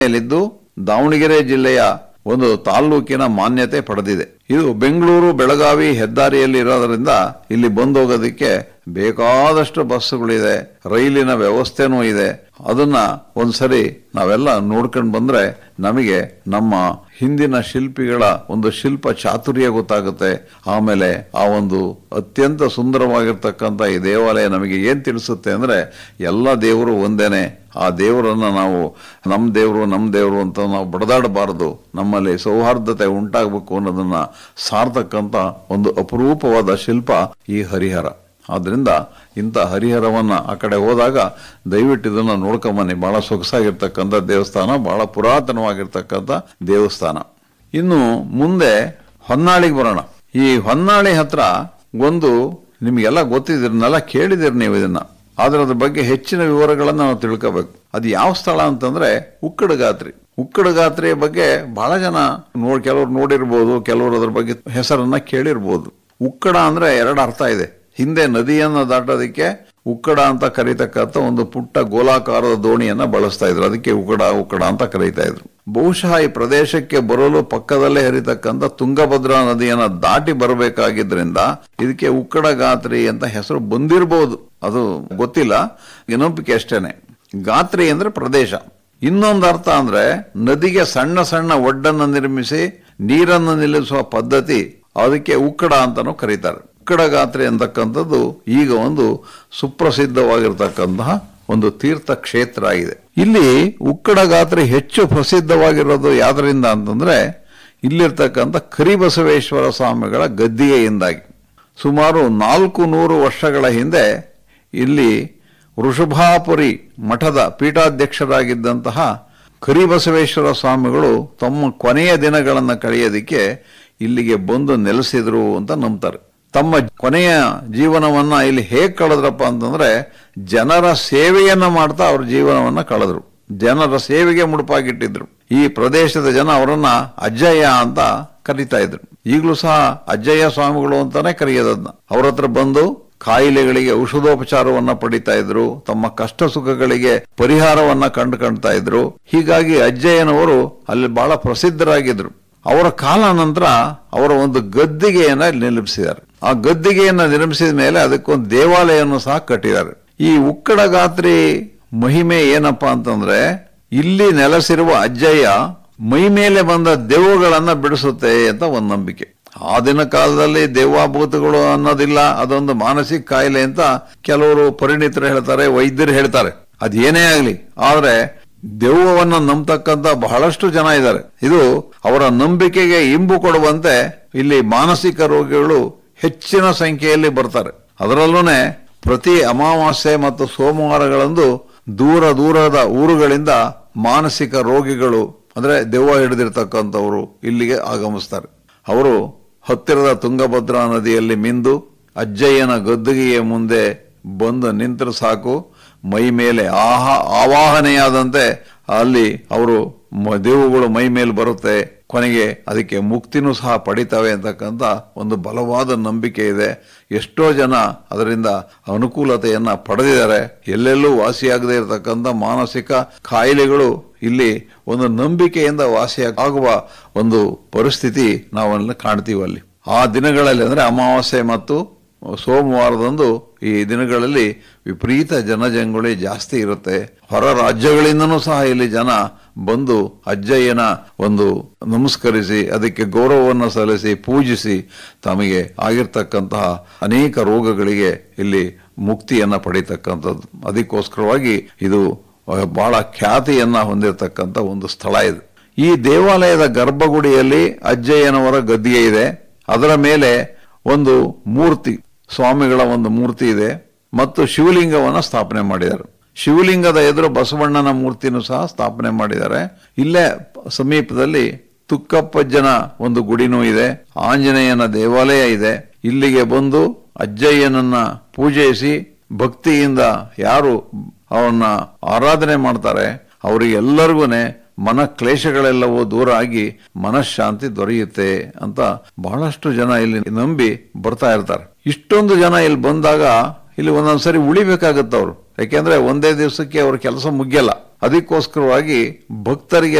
ಮೇಲಿದ್ದು ದಾವಣಗೆರೆ ಜಿಲ್ಲೆಯ ಒಂದು ತಾಲ್ಲೂಕಿನ ಮಾನ್ಯತೆ ಪಡೆದಿದೆ ಇದು ಬೆಂಗಳೂರು ಬೆಳಗಾವಿ ಹೆದ್ದಾರಿಯಲ್ಲಿ ಇರೋದ್ರಿಂದ ಇಲ್ಲಿ ಬಂದೋಗೋದಕ್ಕೆ ಬೇಕಾದಷ್ಟು ಬಸ್ಸುಗಳಿದೆ ರೈಲಿನ ವ್ಯವಸ್ಥೆನೂ ಇದೆ ಅದನ್ನ ಒಂದ್ಸರಿ ನಾವೆಲ್ಲ ನೋಡ್ಕೊಂಡು ಬಂದ್ರೆ ನಮಗೆ ನಮ್ಮ ಹಿಂದಿನ ಶಿಲ್ಪಿಗಳ ಒಂದು ಶಿಲ್ಪ ಚಾತುರ್ಯ ಗೊತ್ತಾಗುತ್ತೆ ಆಮೇಲೆ ಆ ಒಂದು ಅತ್ಯಂತ ಸುಂದರವಾಗಿರ್ತಕ್ಕಂಥ ಈ ದೇವಾಲಯ ನಮಗೆ ಏನ್ ತಿಳಿಸುತ್ತೆ ಅಂದ್ರೆ ಎಲ್ಲ ದೇವರು ಒಂದೇನೆ ಆ ದೇವರನ್ನ ನಾವು ನಮ್ಮ ದೇವರು ನಮ್ಮ ದೇವರು ಅಂತ ನಾವು ಬಡದಾಡಬಾರದು ನಮ್ಮಲ್ಲಿ ಸೌಹಾರ್ದತೆ ಉಂಟಾಗಬೇಕು ಅನ್ನೋದನ್ನ ಸಾರ್ತಕ್ಕಂಥ ಒಂದು ಅಪರೂಪವಾದ ಶಿಲ್ಪ ಈ ಹರಿಹರ ಆದ್ರಿಂದ ಇಂಥ ಹರಿಹರವನ್ನ ಆ ಕಡೆ ಹೋದಾಗ ದಯವಿಟ್ಟು ಇದನ್ನ ನೋಡ್ಕೊಂಬನ್ನಿ ಬಹಳ ಸೊಗಸಾಗಿರ್ತಕ್ಕಂಥ ದೇವಸ್ಥಾನ ಬಹಳ ಪುರಾತನವಾಗಿರ್ತಕ್ಕಂಥ ದೇವಸ್ಥಾನ ಇನ್ನು ಮುಂದೆ ಹೊನ್ನಾಳಿಗೆ ಬರೋಣ ಈ ಹೊನ್ನಾಳಿ ಹತ್ರ ಒಂದು ನಿಮ್ಗೆಲ್ಲ ಗೊತ್ತಿದ್ರನ್ನೆಲ್ಲ ಕೇಳಿದಿರಿ ನೀವು ಇದನ್ನ ಆದ್ರೆ ಅದ್ರ ಬಗ್ಗೆ ಹೆಚ್ಚಿನ ವಿವರಗಳನ್ನ ನಾವು ತಿಳ್ಕೋಬೇಕು ಅದು ಯಾವ ಸ್ಥಳ ಅಂತಂದ್ರೆ ಉಕ್ಕಡಗಾತ್ರಿ ಉಕ್ಕಡಗಾತ್ರಿಯ ಬಗ್ಗೆ ಬಹಳ ಜನ ನೋಡ್ ಕೆಲವ್ರು ನೋಡಿರ್ಬೋದು ಕೆಲವರು ಅದ್ರ ಬಗ್ಗೆ ಹೆಸರನ್ನ ಕೇಳಿರ್ಬೋದು ಉಕ್ಕಡ ಅಂದ್ರೆ ಎರಡು ಅರ್ಥ ಇದೆ ಹಿಂದೆ ನದಿಯನ್ನ ದಾಟೋದಕ್ಕೆ ಉಕ್ಕಡ ಅಂತ ಕರೀತಕ್ಕಂಥ ಒಂದು ಪುಟ್ಟ ಗೋಲಾಕಾರದ ದೋಣಿಯನ್ನ ಬಳಸ್ತಾ ಇದ್ರು ಅದಕ್ಕೆ ಉಕ್ಕಡ ಉಕ್ಕಡ ಅಂತ ಕರೀತಾ ಇದ್ರು ಬಹುಶಃ ಈ ಪ್ರದೇಶಕ್ಕೆ ಬರಲು ಪಕ್ಕದಲ್ಲೇ ಹರಿತಕ್ಕಂಥ ತುಂಗಭದ್ರಾ ನದಿಯನ್ನ ದಾಟಿ ಬರಬೇಕಾಗಿದ್ರಿಂದ ಇದಕ್ಕೆ ಉಕ್ಕಡ ಗಾತ್ರಿ ಅಂತ ಹೆಸರು ಬಂದಿರಬಹುದು ಅದು ಗೊತ್ತಿಲ್ಲ ನೆನಪಿಕೆ ಅಷ್ಟೇನೆ ಗಾತ್ರಿ ಅಂದ್ರೆ ಪ್ರದೇಶ ಇನ್ನೊಂದು ಅರ್ಥ ಅಂದ್ರೆ ನದಿಗೆ ಸಣ್ಣ ಸಣ್ಣ ಒಡ್ಡನ್ನು ನಿರ್ಮಿಸಿ ನೀರನ್ನು ನಿಲ್ಲಿಸುವ ಪದ್ಧತಿ ಅದಕ್ಕೆ ಉಕ್ಕಡ ಅಂತಾನು ಕರೀತಾರೆ ಉಕ್ಕಡ ಗಾತ್ರೆ ಅಂತಕ್ಕಂಥದ್ದು ಈಗ ಒಂದು ಸುಪ್ರಸಿದ್ಧವಾಗಿರ್ತಕ್ಕಂತಹ ಒಂದು ತೀರ್ಥ ಕ್ಷೇತ್ರ ಆಗಿದೆ ಇಲ್ಲಿ ಉಕ್ಕಡ ಗಾತ್ರೆ ಹೆಚ್ಚು ಪ್ರಸಿದ್ಧವಾಗಿರೋದು ಯಾವ್ದರಿಂದ ಅಂತಂದ್ರೆ ಇಲ್ಲಿರ್ತಕ್ಕಂಥ ಕರಿಬಸವೇಶ್ವರ ಸ್ವಾಮಿಗಳ ಗದ್ದಿಗೆಯಿಂದಾಗಿ ಸುಮಾರು ನಾಲ್ಕು ನೂರು ವರ್ಷಗಳ ಹಿಂದೆ ಇಲ್ಲಿ ವೃಷಭಾಪುರಿ ಮಠದ ಪೀಠಾಧ್ಯಕ್ಷರಾಗಿದ್ದಂತಹ ಕರಿಬಸವೇಶ್ವರ ಸ್ವಾಮಿಗಳು ತಮ್ಮ ಕೊನೆಯ ದಿನಗಳನ್ನು ಕಳೆಯೋದಿಕ್ಕೆ ಇಲ್ಲಿಗೆ ಬಂದು ನೆಲೆಸಿದ್ರು ಅಂತ ನಂಬ್ತಾರೆ ತಮ್ಮ ಕೊನೆಯ ಜೀವನವನ್ನ ಇಲ್ಲಿ ಹೇಗ್ ಕಳೆದ್ರಪ್ಪ ಅಂತಂದ್ರೆ ಜನರ ಸೇವೆಯನ್ನ ಮಾಡ್ತಾ ಅವ್ರ ಜೀವನವನ್ನ ಕಳೆದ್ರು ಜನರ ಸೇವೆಗೆ ಮುಡುಪಾಗಿಟ್ಟಿದ್ರು ಈ ಪ್ರದೇಶದ ಜನ ಅವರನ್ನ ಅಜ್ಜಯ್ಯ ಅಂತ ಕರೀತಾ ಇದ್ರು ಈಗಲೂ ಸಹ ಅಜ್ಜಯ್ಯ ಸ್ವಾಮಿಗಳು ಅಂತಾನೆ ಕರೆಯೋದನ್ನ ಅವ್ರ ಹತ್ರ ಬಂದು ಕಾಯಿಲೆಗಳಿಗೆ ಔಷಧೋಪಚಾರವನ್ನ ಪಡಿತಾ ಇದ್ರು ತಮ್ಮ ಕಷ್ಟ ಸುಖಗಳಿಗೆ ಪರಿಹಾರವನ್ನ ಕಂಡುಕೊಳ್ತಾ ಇದ್ರು ಹೀಗಾಗಿ ಅಜ್ಜಯ್ಯನವರು ಅಲ್ಲಿ ಬಹಳ ಪ್ರಸಿದ್ಧರಾಗಿದ್ರು ಅವರ ಕಾಲ ನಂತರ ಅವರ ಒಂದು ಗದ್ದಿಗೆಯನ್ನ ನಿರ್ಮಿಸಿದ್ದಾರೆ ಆ ಗದ್ದಿಗೆಯನ್ನ ನಿರ್ಮಿಸಿದ ಮೇಲೆ ಅದಕ್ಕೊಂದು ದೇವಾಲಯವನ್ನು ಸಹ ಕಟ್ಟಿದ್ದಾರೆ ಈ ಉಕ್ಕಡ ಗಾತ್ರಿ ಮಹಿಮೆ ಏನಪ್ಪಾ ಅಂತಂದ್ರೆ ಇಲ್ಲಿ ನೆಲೆಸಿರುವ ಅಜ್ಜಯ್ಯ ಮೈ ಮೇಲೆ ಬಂದ ದೆವ್ವಗಳನ್ನ ಬಿಡಿಸುತ್ತೆ ಅಂತ ಒಂದು ನಂಬಿಕೆ ಆ ದಿನ ಕಾಲದಲ್ಲಿ ದೆವ್ವಾಭೂತಗಳು ಅನ್ನೋದಿಲ್ಲ ಅದೊಂದು ಮಾನಸಿಕ ಕಾಯಿಲೆ ಅಂತ ಕೆಲವರು ಪರಿಣಿತರು ಹೇಳ್ತಾರೆ ವೈದ್ಯರು ಹೇಳ್ತಾರೆ ಅದೇನೇ ಆಗ್ಲಿ ಆದ್ರೆ ದೆವ್ವವನ್ನ ನಂಬತಕ್ಕಂತ ಬಹಳಷ್ಟು ಜನ ಇದ್ದಾರೆ ಇದು ಅವರ ನಂಬಿಕೆಗೆ ಇಂಬು ಕೊಡುವಂತೆ ಇಲ್ಲಿ ಮಾನಸಿಕ ರೋಗಿಗಳು ಹೆಚ್ಚಿನ ಸಂಖ್ಯೆಯಲ್ಲಿ ಬರ್ತಾರೆ ಅದರಲ್ಲೂ ಪ್ರತಿ ಅಮಾವಾಸ್ಯೆ ಮತ್ತು ಸೋಮವಾರಗಳಂದು ದೂರ ದೂರದ ಊರುಗಳಿಂದ ಮಾನಸಿಕ ರೋಗಿಗಳು ಅಂದ್ರೆ ದೆವ್ವ ಹಿಡಿದಿರ್ತಕ್ಕಂಥವರು ಇಲ್ಲಿಗೆ ಆಗಮಿಸ್ತಾರೆ ಅವರು ಹತ್ತಿರದ ತುಂಗಭದ್ರಾ ನದಿಯಲ್ಲಿ ಮಿಂದು ಅಜ್ಜಯ್ಯನ ಗದ್ದುಗೆಯ ಮುಂದೆ ಬಂದು ನಿಂತರೆ ಸಾಕು ಮೈ ಮೇಲೆ ಆಹ ಆವಾಹನೆಯಾದಂತೆ ಅಲ್ಲಿ ಅವರು ಮ- ದೇವುಗಳು ಮೈ ಮೇಲೆ ಬರುತ್ತೆ ಕೊನೆಗೆ ಅದಕ್ಕೆ ಮುಕ್ತಿನೂ ಸಹ ಪಡಿತವೆ ಅಂತಕ್ಕಂಥ ಒಂದು ಬಲವಾದ ನಂಬಿಕೆ ಇದೆ ಎಷ್ಟೋ ಜನ ಅದರಿಂದ ಅನುಕೂಲತೆಯನ್ನ ಪಡೆದಿದ್ದಾರೆ ಎಲ್ಲೆಲ್ಲೂ ವಾಸಿಯಾಗದೇ ಇರತಕ್ಕಂಥ ಮಾನಸಿಕ ಕಾಯಿಲೆಗಳು ಇಲ್ಲಿ ಒಂದು ನಂಬಿಕೆಯಿಂದ ವಾಸಿ ಆಗುವ ಒಂದು ಪರಿಸ್ಥಿತಿ ನಾವಲ್ಲಿ ಕಾಣ್ತೀವಿ ಅಲ್ಲಿ ಆ ದಿನಗಳಲ್ಲಿ ಅಂದ್ರೆ ಅಮಾವಾಸ್ಯೆ ಮತ್ತು ಸೋಮವಾರದಂದು ಈ ದಿನಗಳಲ್ಲಿ ವಿಪರೀತ ಜನಜಂಗುಳಿ ಜಾಸ್ತಿ ಇರುತ್ತೆ ಹೊರ ರಾಜ್ಯಗಳಿಂದನೂ ಸಹ ಇಲ್ಲಿ ಜನ ಬಂದು ಅಜ್ಜಯ್ಯನ ಒಂದು ನಮಸ್ಕರಿಸಿ ಅದಕ್ಕೆ ಗೌರವವನ್ನು ಸಲ್ಲಿಸಿ ಪೂಜಿಸಿ ತಮಗೆ ಆಗಿರ್ತಕ್ಕಂತಹ ಅನೇಕ ರೋಗಗಳಿಗೆ ಇಲ್ಲಿ ಮುಕ್ತಿಯನ್ನ ಪಡಿತಕ್ಕಂಥದ್ದು ಅದಕ್ಕೋಸ್ಕರವಾಗಿ ಇದು ಅಹ್, ಬಹಳ ಖ್ಯಾತಿಯನ್ನ ಹೊಂದಿರತಕ್ಕಂಥ ಒಂದು ಸ್ಥಳ ಇದು ಈ ದೇವಾಲಯದ ಗರ್ಭಗುಡಿಯಲ್ಲಿ ಅಜ್ಜಯ್ಯನವರ ಗದ್ದಿಗೆ ಇದೆ ಅದರ ಮೇಲೆ ಒಂದು ಮೂರ್ತಿ ಸ್ವಾಮಿಗಳ ಒಂದು ಮೂರ್ತಿ ಇದೆ ಮತ್ತು ಶಿವಲಿಂಗವನ್ನ ಸ್ಥಾಪನೆ ಮಾಡಿದ್ದಾರೆ ಶಿವಲಿಂಗದ ಎದುರು ಬಸವಣ್ಣನ ಮೂರ್ತಿನೂ ಸಹ ಸ್ಥಾಪನೆ ಮಾಡಿದ್ದಾರೆ ಇಲ್ಲೇ ಸಮೀಪದಲ್ಲಿ ತುಕ್ಕಪ್ಪಜ್ಜನ ಒಂದು ಗುಡಿನೂ ಇದೆ ಆಂಜನೇಯನ ದೇವಾಲಯ ಇದೆ ಇಲ್ಲಿಗೆ ಬಂದು ಅಜ್ಜಯ್ಯನನ್ನ ಪೂಜಿಸಿ ಭಕ್ತಿಯಿಂದ ಯಾರು ಅವನ್ನ ಆರಾಧನೆ ಮಾಡ್ತಾರೆ ಅವರಿಗೆಲ್ಲರಿಗೂನೆ ಮನ ಕ್ಲೇಶಗಳೆಲ್ಲವೂ ದೂರ ಆಗಿ ಮನಃಶಾಂತಿ ದೊರೆಯುತ್ತೆ ಅಂತ ಬಹಳಷ್ಟು ಜನ ಇಲ್ಲಿ ನಂಬಿ ಬರ್ತಾ ಇರ್ತಾರೆ ಇಷ್ಟೊಂದು ಜನ ಇಲ್ಲಿ ಬಂದಾಗ ಇಲ್ಲಿ ಒಂದೊಂದ್ಸರಿ ಉಳಿಬೇಕಾಗತ್ತೆ ಅವರು ಯಾಕೆಂದ್ರೆ ಒಂದೇ ದಿವಸಕ್ಕೆ ಅವ್ರ ಕೆಲಸ ಮುಗಿಯಲ್ಲ ಅದಕ್ಕೋಸ್ಕರವಾಗಿ ಭಕ್ತರಿಗೆ